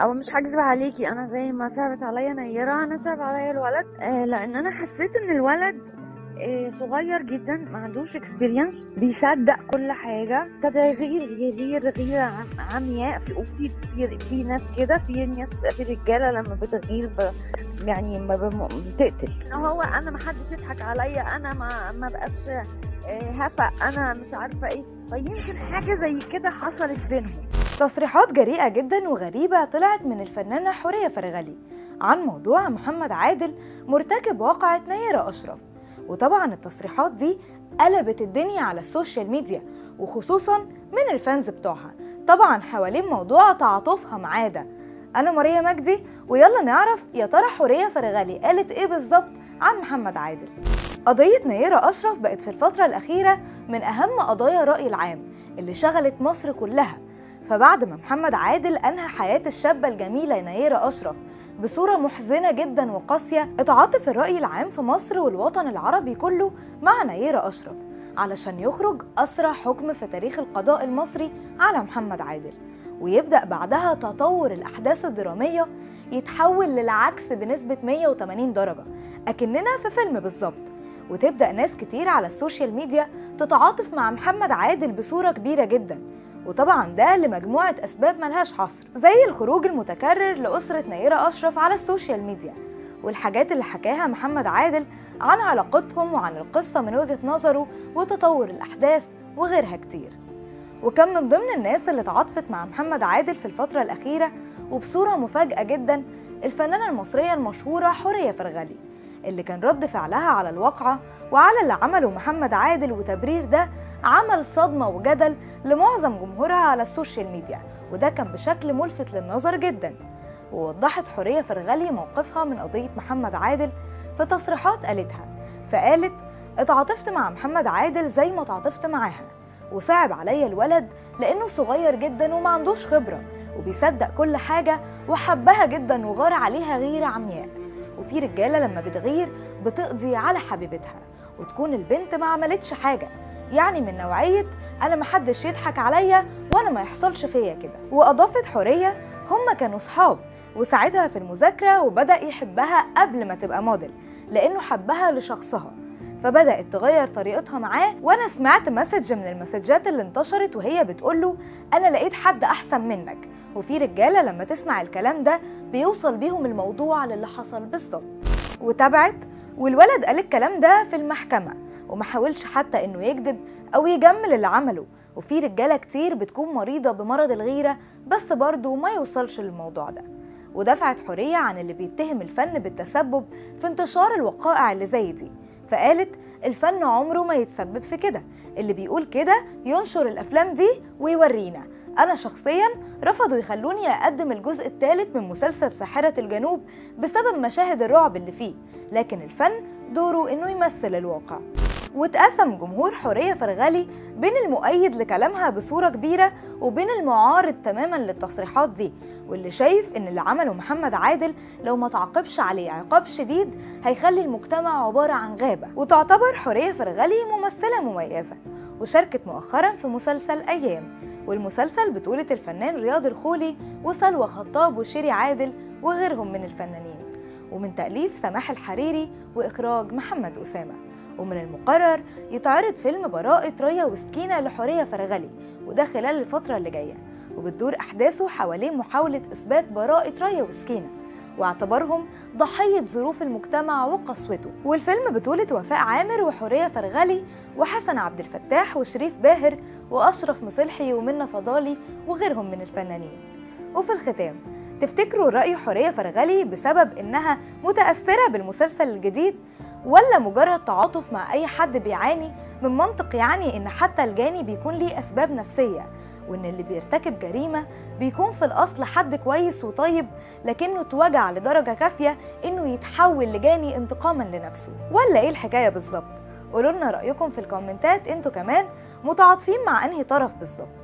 او مش هكذب عليكي انا زي ما صعبت عليا نيرة انا صعب عليا الولد آه لان انا حسيت ان الولد آه صغير جدا ما عندوش اكسبيرينس بيصدق كل حاجه ابتدى يغير يغير غير عم- عمياء في وفي في, في ناس كده في ناس في رجاله لما بتغير ب يعني ما بم- بتقتل هو انا ما حدش يضحك عليا انا ما ما بقاش آه، هفق انا مش عارفه ايه فيمكن حاجه زي كده حصلت بينهم تصريحات جريئة جدا وغريبة طلعت من الفنانة حورية فرغلي عن موضوع محمد عادل مرتكب واقعة نيرة أشرف وطبعا التصريحات دي قلبت الدنيا على السوشيال ميديا وخصوصا من الفانز بتوعها طبعا حوالين موضوع تعاطفها معاه ده أنا ماريا مجدي ويلا نعرف يا ترى حورية فرغلي قالت إيه بالظبط عن محمد عادل قضية نيرة أشرف بقت في الفترة الأخيرة من أهم قضايا الرأي العام اللي شغلت مصر كلها فبعد ما محمد عادل أنهى حياة الشابة الجميلة نيرة أشرف بصورة محزنة جدا وقاسية اتعاطف الرأي العام في مصر والوطن العربي كله مع نيرة أشرف علشان يخرج أسرع حكم في تاريخ القضاء المصري على محمد عادل ويبدأ بعدها تطور الأحداث الدرامية يتحول للعكس بنسبة 180 درجة أكننا في فيلم بالظبط وتبدأ ناس كتير على السوشيال ميديا تتعاطف مع محمد عادل بصورة كبيرة جدا وطبعا ده لمجموعة أسباب ملهاش حصر زي الخروج المتكرر لأسرة نيرة أشرف على السوشيال ميديا والحاجات اللي حكاها محمد عادل عن علاقتهم وعن القصة من وجهة نظره وتطور الأحداث وغيرها كتير وكان من ضمن الناس اللي تعاطفت مع محمد عادل في الفترة الأخيرة وبصورة مفاجئة جدا الفنانة المصرية المشهورة حورية فرغلي اللي كان رد فعلها على الواقعة وعلى اللي عمله محمد عادل وتبرير ده عمل صدمة وجدل لمعظم جمهورها على السوشيال ميديا وده كان بشكل ملفت للنظر جدا ووضحت حورية فرغلي موقفها من قضية محمد عادل في تصريحات قالتها فقالت اتعاطفت مع محمد عادل زي ما اتعاطفت معاها وصعب عليا الولد لأنه صغير جدا وما عندوش خبرة وبيصدق كل حاجة وحبها جدا وغار عليها غيرة عمياء وفي رجالة لما بتغير بتقضي على حبيبتها وتكون البنت ما عملتش حاجة يعني من نوعية أنا محدش يضحك عليا وأنا ما يحصلش فيا كده وأضافت حورية هما كانوا صحاب وساعدها في المذاكرة وبدأ يحبها قبل ما تبقى موديل لأنه حبها لشخصها فبدأت تغير طريقتها معاه وأنا سمعت مسج من المسجات اللي انتشرت وهي بتقوله أنا لقيت حد أحسن منك وفي رجالة لما تسمع الكلام ده بيوصل بيهم الموضوع للي حصل بالظبط وتابعت والولد قال الكلام ده في المحكمة وما حاولش حتى إنه يكذب أو يجمل اللي عمله وفي رجالة كتير بتكون مريضة بمرض الغيرة بس برضه ما يوصلش للموضوع ده ودفعت حورية عن اللي بيتهم الفن بالتسبب في انتشار الوقائع اللي زي دي فقالت الفن عمره ما يتسبب في كده اللي بيقول كده ينشر الأفلام دي ويورينا أنا شخصيا رفضوا يخلوني أقدم الجزء الثالث من مسلسل ساحرة الجنوب بسبب مشاهد الرعب اللي فيه لكن الفن دوره إنه يمثل الواقع واتقسم جمهور حورية فرغلي بين المؤيد لكلامها بصورة كبيرة وبين المعارض تماما للتصريحات دي واللي شايف ان اللي عمله محمد عادل لو ما تعاقبش عليه عقاب شديد هيخلي المجتمع عبارة عن غابة وتعتبر حورية فرغلي ممثلة مميزة وشاركت مؤخرا في مسلسل أيام والمسلسل بطولة الفنان رياض الخولي وسلوى خطاب وشيري عادل وغيرهم من الفنانين ومن تأليف سماح الحريري وإخراج محمد أسامة ومن المقرر يتعرض فيلم براءة ريا وسكينة لحورية فرغلي وده خلال الفترة اللي جاية وبتدور أحداثه حوالين محاولة إثبات براءة ريا وسكينة واعتبرهم ضحية ظروف المجتمع وقسوته والفيلم بطولة وفاء عامر وحورية فرغلي وحسن عبد الفتاح وشريف باهر وأشرف مصلحي ومنى فضالي وغيرهم من الفنانين وفي الختام تفتكروا رأي حورية فرغلي بسبب إنها متأثرة بالمسلسل الجديد ولا مجرد تعاطف مع أي حد بيعاني من منطق يعني إن حتى الجاني بيكون ليه أسباب نفسية وإن اللي بيرتكب جريمة بيكون في الأصل حد كويس وطيب لكنه اتوجع لدرجة كافية إنه يتحول لجاني انتقاما لنفسه ولا إيه الحكاية بالظبط؟ قولوا لنا رأيكم في الكومنتات انتوا كمان متعاطفين مع أنهي طرف بالظبط